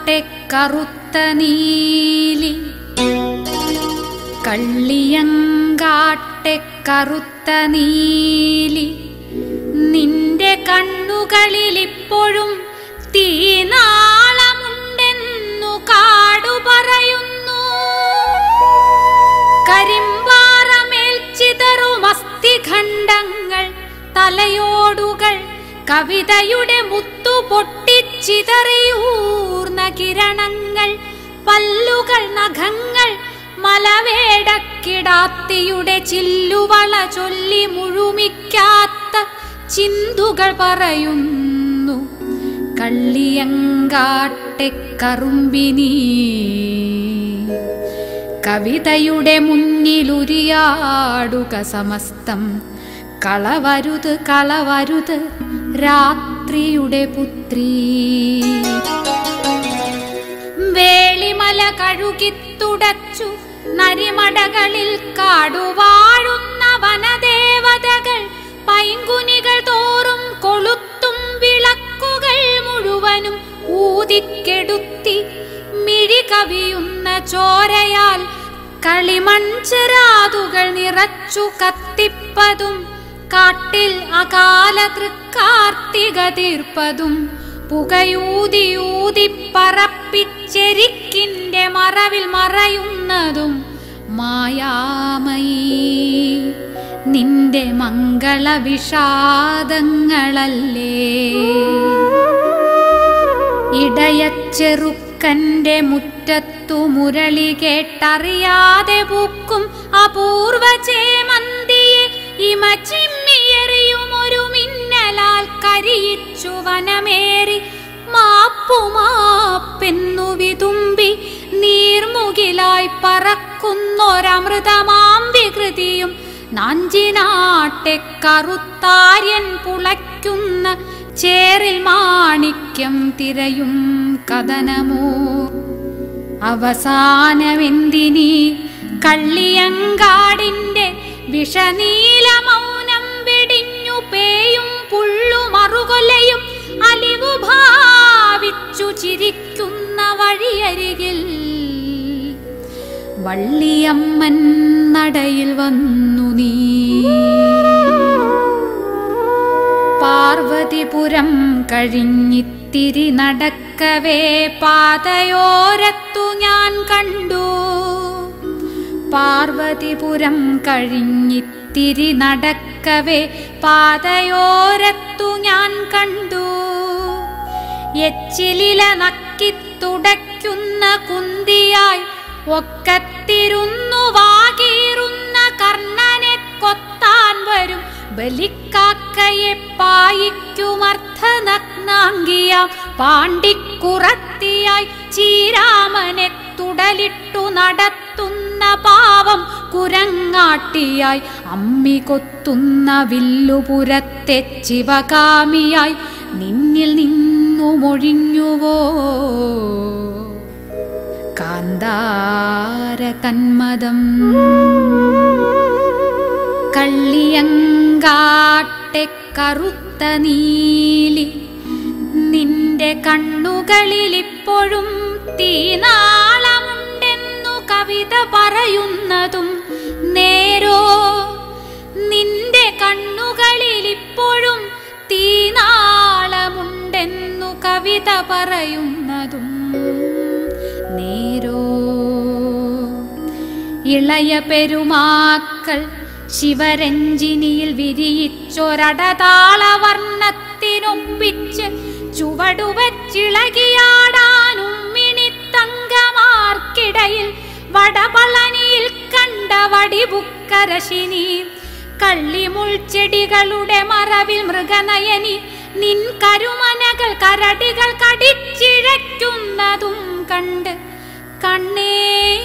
കള്ളിയങ്കാട്ടെ കറുത്ത നീലി കള്ളിയങ്കാട്ടെ കറുത്ത നീലി നിന്റെ കണ്ണുകളിൽ ഇപ്പോഴും തീനാളമുണ്ടെന്നു കാടു പറയുന്നു കരിമ്പാറമേൽ ചിതറും അസ്ഥിഖണ്ഡങ്ങൾ തലയോടുകൾ കവിതയുടെ മുത്തു പൊട്ടിച്ചിതറിയൂർന്ന കിരണങ്ങൾ പല്ലുകൾ നഖങ്ങൾ മലവേടക്കിടാത്തിയുടെ ചില്ലുവള ചൊല്ലി മുഴുമിക്കാത്ത ചിന്തുകൾ പറയുന്നു കള്ളിയങ്കാട്ടെ കറുമ്പിനീ കവിതയുടെ മുന്നിലുരിയാടുക സമസ്തം കളവരുത് കളവരുത് രാത്രിയുടെ പുത്രീ വേളിമല കഴുകിത്തുടച്ചു നരിമടകളിൽ കാടുവാഴുന്ന വനദേവതകൾ പൈങ്കുനികൾ തോറും കൊളുത്തും വിളക്കുകൾ മുഴുവനും ഊതിക്കെടുത്തി മിഴി കവിയുന്ന ചോരയാൽ കളിമൺചെരാതുകൾ നിറച്ചു കത്തിപ്പതും കാട്ടിൽ അകാല തൃക്കാർത്തിക തീർപ്പതും പുകയൂതിയൂതി പറപ്പിച്ചെരിക്കിന്റെ മറവിൽ മറയുന്നതും മായാമയീ നിന്റെ മംഗള വിഷാദങ്ങളല്ലേ ഇടയച്ചെറുക്കന്റെ മുറ്റത്തു മുരളി കേട്ടറിയാതെ പൂക്കും അപൂർവ ചേമന്തിയെ ഇമച്ചിമ്മിയെറിയും ഒരു മിന്നലാൽ കരിയിച്ചു വനമേറി മാപ്പു മാപ്പെന്നു വിതുമ്പി നീർമുകിലായി പറക്കുന്നൊരമൃതമാം വികൃതിയും നാഞ്ചിനാട്ടെ കറുത്താര്യൻ പുളയ്ക്കുന്ന ചേറിൽ മാണിക്യം തിരയും കഥനമോ അവസാനമെന്തിനീ കള്ളിയങ്കാടിന്റെ വിഷനീല മൗനം വെടിഞ്ഞു പേയും പുള്ളുമറുകൊലയും അലിവു ഭാവിച്ചു ചിരിക്കുന്ന വഴിയരികിൽ വള്ളിയമ്മൻ നടയിൽ വന്നു നീ പാർവതിപുരം കഴിഞ്ഞിത്തിരി നടക്കവേ പാതയോരത്തു ഞാൻ കണ്ടു പാർവതിപുരം കഴിഞ്ഞിത്തിരി നടക്കവേ പാതയോരത്തു ഞാൻ കണ്ടു എച്ചിലില നക്കിത്തുടയ്ക്കുന്ന കുന്തിയായി ഒക്കത്തിരുന്നു വാകീറുന്ന കർണനെ കൊത്താൻ വരും ബലിക്കാക്കയെ പായിക്കുമർത്ഥനഗ്നാംഗിയാം പാണ്ടിക്കുറത്തിയായി ചീരാമനെ തുടലിട്ടു നടത്തുന്ന പാവം കുരങ്ങാട്ടിയായി അമ്മി കൊത്തുന്ന വില്ലുപുരത്തെ ശിവകാമിയായി നിന്നിൽ നിന്നു മൊഴിഞ്ഞുവോ കാന്താര കന്മദം കള്ളിയങ്കാട്ടെ കറുത്ത നീലി നിന്റെ കണ്ണുകളിൽ ഇപ്പോഴും തീനാളമുണ്ടെന്നു കവിത പറയുന്നതും നേരോ നിന്റെ കണ്ണുകളിൽ ഇപ്പോഴും തീനാളമുണ്ടെന്നു കവിത പറയുന്നതും നേരോ ഇളയ പെരുമാക്കൾ ശിവരഞ്ജിനിയിൽ വിരിയിച്ചൊരടതാളവർണ്ണത്തിനൊപ്പിച്ച് ചുവടുവച്ചിളകിയാടാനും മിണിത്തങ്കമാർക്കിടയിൽ വടപളനിയിൽ കണ്ട വടിബുക്കരശിനി കള്ളിമുൾച്ചെടികളുടെ മറവിൽ മൃഗനയനി നിൻ കരുമനകൾ കരടികൾ കടിച്ചിഴയ്ക്കുന്നതും കണ്ട് കണ്ണേ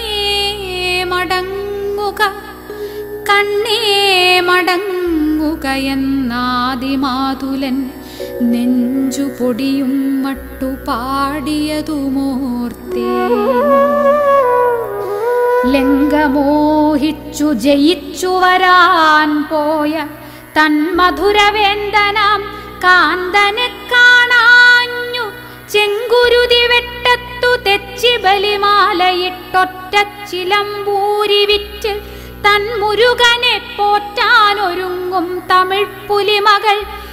മടങ്ങുക കണ്ണേ മടങ്ങുക എന്നാദിമാതുലൻ നെഞ്ചു പൊടിയും മട്ടു പാടിയതുമോർത്തേ ലങ്കമോഹിച്ചു ജയിച്ചു വരാൻ പോയ തന്മധുരവേന്ദനാം കാന്തനെ കാണാഞ്ഞു ചെങ്കുരുതി വെട്ടത്തു ശ്രീബലിമാലയിട്ടൊറ്റ ചിലമ്പൂരി വിറ്റ് തൻ മുരുകനെ പോറ്റാനൊരുങ്ങും തമിഴ് പുലിമകൾ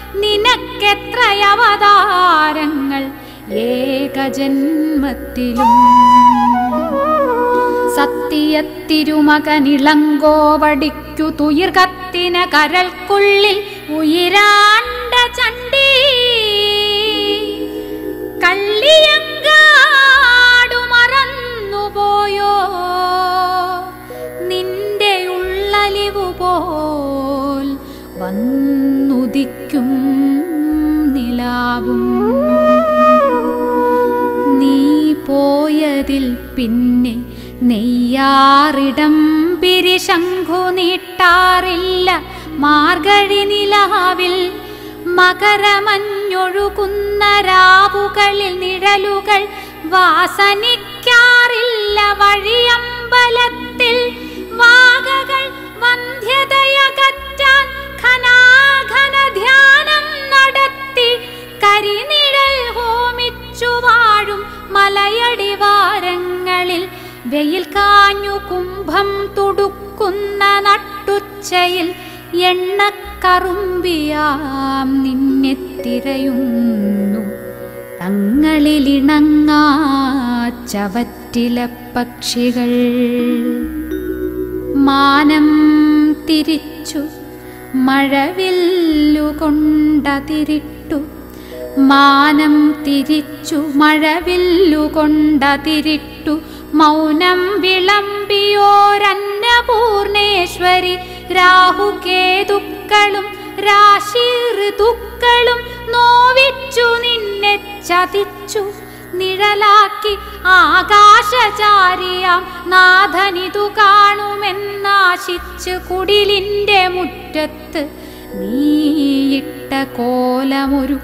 നിനക്കെത്രയവതാരങ്ങൾ ഏകജന്മത്തിലും സത്യത്തിരുമകനിളങ്കോവടിക്കു തുയിർകത്തിന കരൾക്കുള്ളിൽ ഉയരാണ്ട ചണ്ടീ കള്ളിയങ്കാടു മറന്നുപോയോ നിന്റെ ഉള്ളലിവു പോൽ വന്നുദിക്കും നിലാവും നീ പോയതിൽ പിന്നെ നെയ്യാറിടം പിരിശംഖു നീട്ടാറില്ല മാർഗഴി നിലാവിൽ മകരമഞ്ഞൊഴുകുന്ന രാവുകളിൽ നിഴലുകൾ വാസനിക്കാറില്ല വഴിയമ്പലത്തിൽ വാകകൾ വന്ധ്യതയകറ്റാൻ ഘനാഘന ധ്യാനം നടത്തി കരിനിഴൽ ഹോമിച്ചു വാഴും മലയടിവാരങ്ങളിൽ വെയിൽ കാഞ്ഞു കുംഭം തുടുക്കുന്ന നട്ടുച്ചയിൽ എണ്ണക്കറുമ്പിയാം നിന്നെ തിരയുന്നു തങ്ങളിലിണങ്ങാ ചവറ്റില പക്ഷികൾ മാനം തിരിച്ചു മഴവില്ലുകൊണ്ടതിരിട്ടു മാനം തിരിച്ചു മഴവില്ലുകൊണ്ടതിരിട്ടു മൗനം വിളമ്പിയോരന്നപൂർണേശ്വരി രാഹുകേതുക്കളും രാശി ഋതുക്കളും നോവിച്ചു നിന്നെ ചതിച്ചു നിഴലാക്കി ആകാശചാരിയാം നാഥനിതു കാണുമെന്നാശിച്ച് കുടിലിന്റെ മുറ്റത്ത് നീയിട്ട കോലമൊരു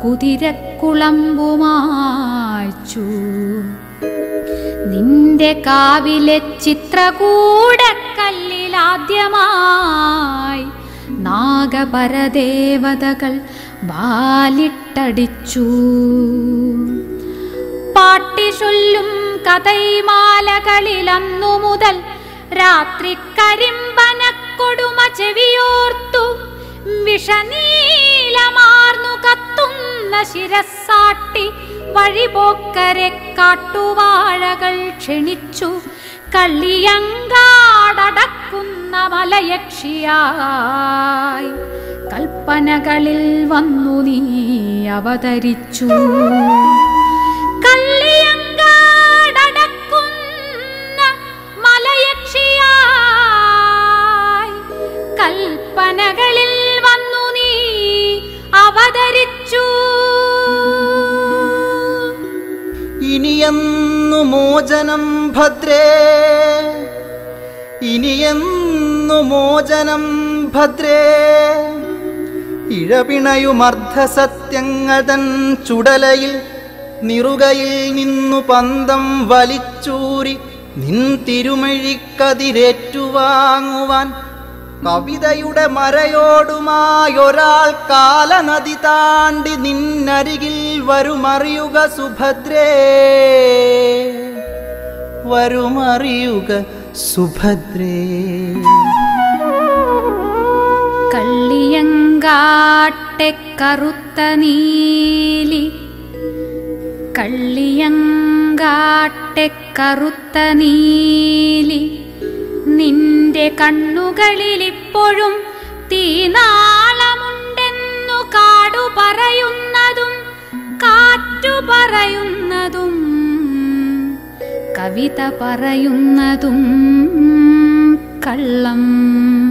കുതിരക്കുളമ്പുമാച്ചു നിന്റെ കാവിലെ ചിത്രകൂടക്കല്ലിലാദ്യമായി നാഗപരദേവതകൾ വാലിട്ടടിച്ചു പാട്ടിഷൊല്ലും കഥൈമാലകളിലന്നു മുതൽ രാത്രി കരിമ്പനക്കൊടുമ ചെവിയോർത്തു വിഷനീലമാർന്നു കത്തുന്ന ശിരസാട്ടി വഴിപോക്കരെ കാട്ടുവാഴകൾ ക്ഷണിച്ചു കള്ളിയങ്കാടടക്കുന്ന മലയക്ഷിയായി കൽപ്പനകളിൽ വന്നു നീ അവതരിച്ചു കള്ളിയങ്കാടടക്കുന്ന മലയക്ഷിയായി കൽപ്പനകളിൽ വന്നു നീ അവതരിച്ചു ഇനിയെന്നു മോചനം ഭദ്രേ ഇനിയെന്നു മോചനം ഭദ്രേ ഇഴപിണയുമർദ്ധസത്യങ്ങൾ തൻ ചുടലയിൽ നിറുകയിൽ നിന്നു പന്തം വലിച്ചൂരി നിൻ തിരുമഴിക്കതിരേറ്റുവാങ്ങുവാൻ കവിതയുടെ മരയോടുമായൊരാൾ കാലനദി താണ്ടി നിന്നരികിൽ വരുമറിയുക സുഭദ്രേ വരുമറിയുക സുഭദ്രേ കള്ളിയങ്കാട്ടെ കറുത്ത നീലി കള്ളിയങ്കാട്ടെ കറുത്ത നീലി നിന്റെ കണ്ണുകളിൽ ഇപ്പോഴും തീനാളമുണ്ടെന്നു കാടു പറയുന്നതും കാറ്റു പറയുന്നതും കവിത പറയുന്നതും കള്ളം